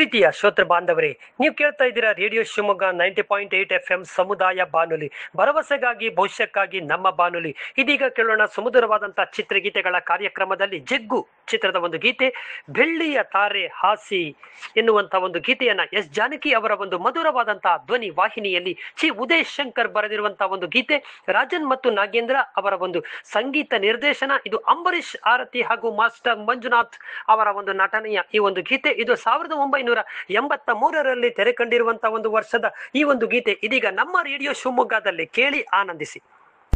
ಪ್ರೀತಿಯ ಶ್ರೋತೃ ಬಾಂಧವರೇ ನೀವು ಕೇಳ್ತಾ ಇದ್ದೀರಾ radio Shivamogga ninety point eight F M ಸಮುದಾಯ ಬಾನುಲಿ ಭರವಸೆಗಾಗಿ ಭವಿಷ್ಯಕ್ಕಾಗಿ ನಮ್ಮ ಬಾನುಲಿ ಇದೀಗ ಕೇಳೋಣ ಸುಮಧುರವಾದಂತಹ ಚಿತ್ರಗೀತೆಗಳ ಕಾರ್ಯಕ್ರಮದಲ್ಲಿ ಜಗ್ಗು ಚಿತ್ರದ ಒಂದು ಗೀತೆ ಬೆಳ್ಳಿಯ ತಾರೆ ಹಾಸಿ ಎನ್ನುವಂತ ಒಂದು ಗೀತೆಯನ್ನ ಎಸ್ ಜಾನಕಿ ಅವರ ಒಂದು ಮಧುರವಾದಂತಹ ಧ್ವನಿ ವಾಹಿನಿಯಲ್ಲಿ ಚಿ ಉದಯ್ ಶಂಕರ್ ಬರೆದಿರುವಂತಹ ಒಂದು ಗೀತೆ ರಾಜನ್ ಮತ್ತು ನಾಗೇಂದ್ರ ಅವರ ಒಂದು ಸಂಗೀತ ನಿರ್ದೇಶನ ಇದು ಅಂಬರೀಷ್ ಆರತಿ ಹಾಗೂ ಮಾಸ್ಟರ್ ಮಂಜುನಾಥ್ ಅವರ ಒಂದು ನಟನೆಯ ಈ ಒಂದು ಗೀತೆ ಇದು ಸಾವಿರದ ಒಂಬೈನೂರ ಎಂಬತ್ತ ಮೂರರಲ್ಲಿ ತೆರೆ ಕಂಡಿರುವಂತಹ ಒಂದು ವರ್ಷದ ಈ ಒಂದು ಗೀತೆ ಇದೀಗ ನಮ್ಮ ರೇಡಿಯೋ ಶಿವಮೊಗ್ಗದಲ್ಲಿ ಕೇಳಿ ಆನಂದಿಸಿ